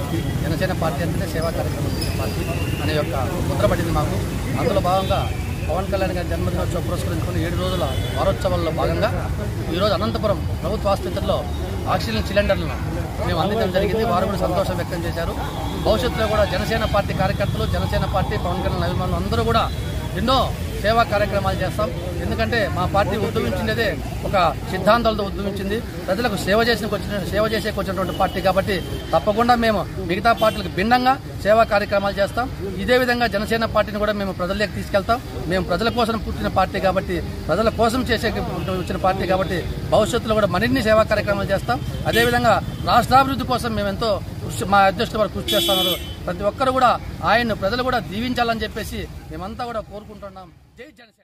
party Janasena party అంటేనే సేవా కార్యక్రమం చేసే పార్టీ అనే యొక్క ముద్ర పడింది మాకు అందులో భాగంగా పవన్ కళ్యాణ్ గారి జన్మదినోత్సవం పురస్కరించుకుని ఏడు రోజుల వారోత్సవాల్లో భాగంగా ఈరోజు అనంతపురం ప్రభుత్వ ఆసుపత్రిలో ఆక్సిజన్ సిలిండర్లను మేము అందించడం జరిగింది వారు కూడా సంతోషం వ్యక్తం చేశారు భవిష్యత్తులో కూడా జనసేన పార్టీ కార్యకర్తలు జనసేన పార్టీ పవన్ కళ్యాణ్ అభిమానులు అందరూ కూడా ఎన్నో సేవా కార్యక్రమాలు చేస్తాం ఎందుకంటే మా పార్టీ ఉద్యమించినదే ఒక సిద్ధాంతాలతో ఉద్యమించింది ప్రజలకు సేవ చేసిన వచ్చిన సేవ చేసే వచ్చినటువంటి పార్టీ కాబట్టి తప్పకుండా మేము మిగతా పార్టీలకు భిన్నంగా సేవా కార్యక్రమాలు చేస్తాం ఇదే విధంగా జనసేన పార్టీని కూడా మేము ప్రజల్లోకి తీసుకెళ్తాం మేము ప్రజల కోసం పుట్టిన పార్టీ కాబట్టి ప్రజల కోసం చేసే వచ్చిన పార్టీ కాబట్టి భవిష్యత్తులో కూడా మరిన్ని సేవా కార్యక్రమాలు చేస్తాం అదేవిధంగా రాష్ట్రాభివృద్ధి కోసం మేము ఎంతో కృషి మా అధ్యక్షుడు వారు కృషి చేస్తున్నారు ప్రతి ఒక్కరు కూడా ఆయన్ను ప్రజలు కూడా దీవించాలని చెప్పేసి మేమంతా కూడా కోరుకుంటున్నాం జై జనసేన